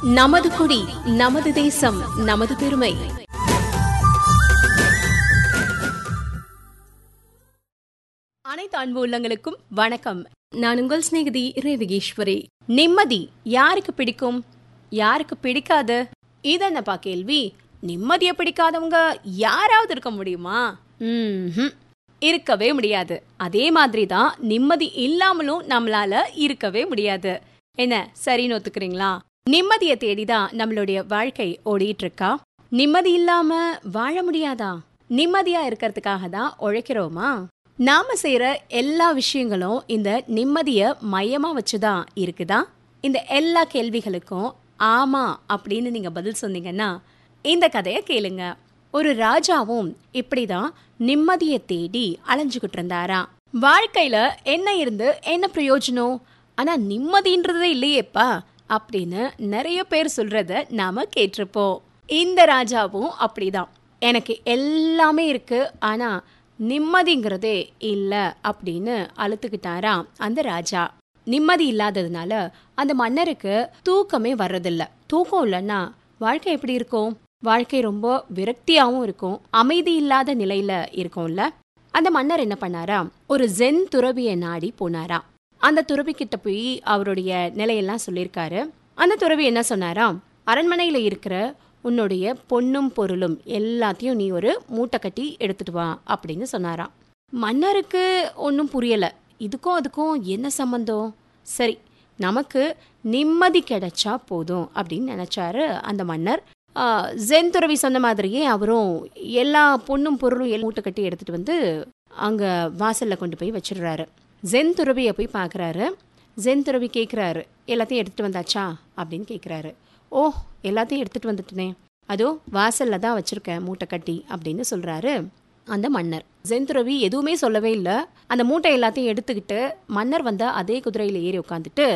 நமது குடி நமது தேசம் நமது பெருமை அனைத்து அன்பு உள்ளங்களுக்கும் வணக்கம் நான் உங்கள் சிநேகிதி ரேவிகேஸ்வரி நிம்மதி யாருக்கு பிடிக்கும் யாருக்கு பிடிக்காது இதென்னப்பா கேள்வி நிம்மதியை பிடிக்காதவங்க யாராவது இருக்க முடியுமா ம்ஹும். இருக்கவே முடியாது அதே மாதிரி தான் நிம்மதி இல்லாமலும் நம்மளால இருக்கவே முடியாது என்ன சரின்னு ஒத்துக்கிறீங்களா நிம்மதியை தேடிதான் நம்மளுடைய வாழ்க்கை ஓடிட்டு இருக்கா நிம்மதி இல்லாம வாழ முடியாதா நிம்மதியா இருக்கிறதுக்காக தான் உழைக்கிறோமா நாம செய்யற எல்லா விஷயங்களும் இந்த நிம்மதிய மையமா வச்சுதான் இருக்குதா இந்த எல்லா கேள்விகளுக்கும் ஆமா அப்படின்னு நீங்க பதில் சொன்னீங்கன்னா இந்த கதையை கேளுங்க ஒரு ராஜாவும் இப்படிதான் நிம்மதியை தேடி அலைஞ்சுக்கிட்டு இருந்தாராம் வாழ்க்கையில என்ன இருந்து என்ன பிரயோஜனம் ஆனா நிம்மதின்றதே இல்லையேப்பா அப்படின்னு நிறைய பேர் சொல்றத நாம கேட்டிருப்போம் இந்த ராஜாவும் அப்படிதான் எனக்கு எல்லாமே இருக்கு ஆனா நிம்மதிங்கிறதே இல்ல அப்படின்னு அழுத்துக்கிட்டாராம் அந்த ராஜா நிம்மதி இல்லாததுனால அந்த மன்னருக்கு தூக்கமே வர்றதில்ல தூக்கம் இல்லைன்னா வாழ்க்கை எப்படி இருக்கும் வாழ்க்கை ரொம்ப விரக்தியாவும் இருக்கும் அமைதி இல்லாத நிலையில இருக்கும்ல அந்த மன்னர் என்ன பண்ணாராம் ஒரு ஜென் துறவியை நாடி போனாராம் அந்த துறவி கிட்ட போய் அவருடைய நிலையெல்லாம் சொல்லியிருக்காரு அந்த துறவி என்ன சொன்னாராம் அரண்மனையில இருக்கிற உன்னுடைய பொன்னும் பொருளும் எல்லாத்தையும் நீ ஒரு மூட்டை கட்டி எடுத்துட்டு வா அப்படின்னு சொன்னாராம் மன்னருக்கு ஒன்றும் புரியல இதுக்கும் அதுக்கும் என்ன சம்பந்தம் சரி நமக்கு நிம்மதி கிடைச்சா போதும் அப்படின்னு நினைச்சாரு அந்த மன்னர் ஆஹ், ஜென் துறவி சொன்ன மாதிரியே அவரும் எல்லா பொண்ணும் பொருளும் எல்லாம் மூட்டை கட்டி எடுத்துட்டு வந்து அங்க வாசல்ல கொண்டு போய் வச்சிடுறாரு ஜென் துறவியை போய் பார்க்குறாரு ஜென் துறவி கேட்குறாரு எல்லாத்தையும் எடுத்துட்டு வந்தாச்சா அப்படின்னு கேட்குறாரு ஓ எல்லாத்தையும் எடுத்துட்டு வந்துட்டனே அதோ வாசல்ல தான் வச்சிருக்கேன் மூட்டை கட்டி அப்படின்னு சொல்றாரு அந்த மன்னர் ஜென் துறவி எதுவுமே சொல்லவே இல்லை அந்த மூட்டை எல்லாத்தையும் எடுத்துக்கிட்டு மன்னர் வந்த அதே குதிரையில ஏறி உட்காந்துட்டு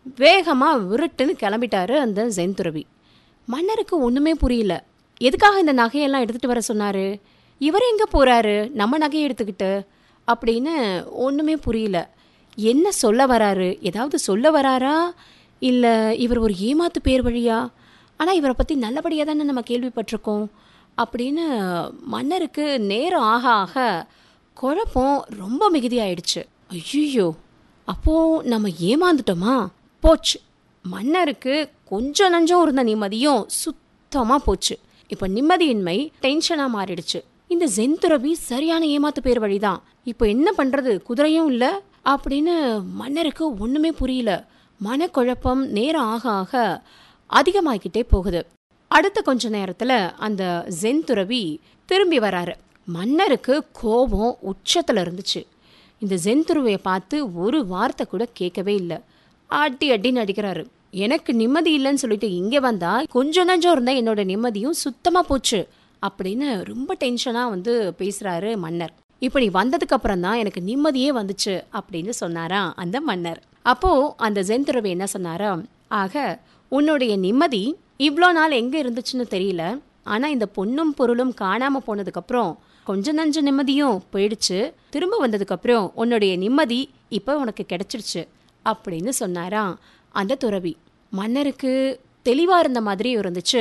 வேகமா விருட்டுன்னு கிளம்பிட்டாரு அந்த ஜென் துறவி மன்னருக்கு ஒண்ணுமே புரியல எதுக்காக இந்த நகையெல்லாம் எடுத்துட்டு வர சொன்னாரு இவர் எங்க போறாரு நம்ம நகையை எடுத்துக்கிட்டு அப்படின்னு ஒண்ணுமே புரியல என்ன சொல்ல வராரு ஏதாவது சொல்ல வராரா இல்ல இவர் ஒரு ஏமாத்து பேர் வழியா ஆனா இவரை பத்தி நல்லபடியா தானே நம்ம கேள்விப்பட்டிருக்கோம் அப்படின்னு மன்னருக்கு நேரம் ஆக ஆக குழப்பம் ரொம்ப மிகுதியாயிடுச்சு ஐயோ அப்போ நம்ம ஏமாந்துட்டோமா போச்சு மன்னருக்கு கொஞ்சம் நஞ்சம் இருந்த நிம்மதியும் சுத்தமா போச்சு இப்போ நிம்மதியின்மை டென்ஷனா மாறிடுச்சு இந்த ஜென்துறவி சரியான ஏமாத்து பேர் வழிதான் இப்போ என்ன பண்றது குதிரையும் இல்ல அப்படின்னு மன்னருக்கு ஒண்ணுமே புரியல மனக்குழப்பம் நேரம் ஆக ஆக அதிகமாகிக்கிட்டே போகுது அடுத்த கொஞ்ச நேரத்துல அந்த ஜென் துறவி திரும்பி வராரு மன்னருக்கு கோபம் உச்சத்துல இருந்துச்சு இந்த ஜென் துறவியை பார்த்து ஒரு வார்த்தை கூட கேட்கவே இல்லை அடி அடின்னு அடிக்கிறாரு எனக்கு நிம்மதி இல்லைன்னு சொல்லிட்டு இங்க வந்தா கொஞ்சம் நஞ்சம் இருந்தா என்னோட நிம்மதியும் சுத்தமா போச்சு அப்படின்னு ரொம்ப டென்ஷனா வந்து பேசுறாரு மன்னர் இப்படி வந்ததுக்கு அப்புறம் தான் எனக்கு நிம்மதியே வந்துச்சு அப்படின்னு சொன்னாராம் அந்த மன்னர் அப்போ அந்த ஜென் துறவி என்ன சொன்னாராம் ஆக உன்னுடைய நிம்மதி இவ்வளோ நாள் எங்க இருந்துச்சுன்னு தெரியல ஆனா இந்த பொண்ணும் பொருளும் காணாம போனதுக்கு அப்புறம் கொஞ்ச நஞ்ச நிம்மதியும் போயிடுச்சு திரும்ப வந்ததுக்கு அப்புறம் உன்னுடைய நிம்மதி இப்போ உனக்கு கிடைச்சிருச்சு அப்படின்னு சொன்னாராம் அந்த துறவி மன்னருக்கு தெளிவா இருந்த மாதிரி இருந்துச்சு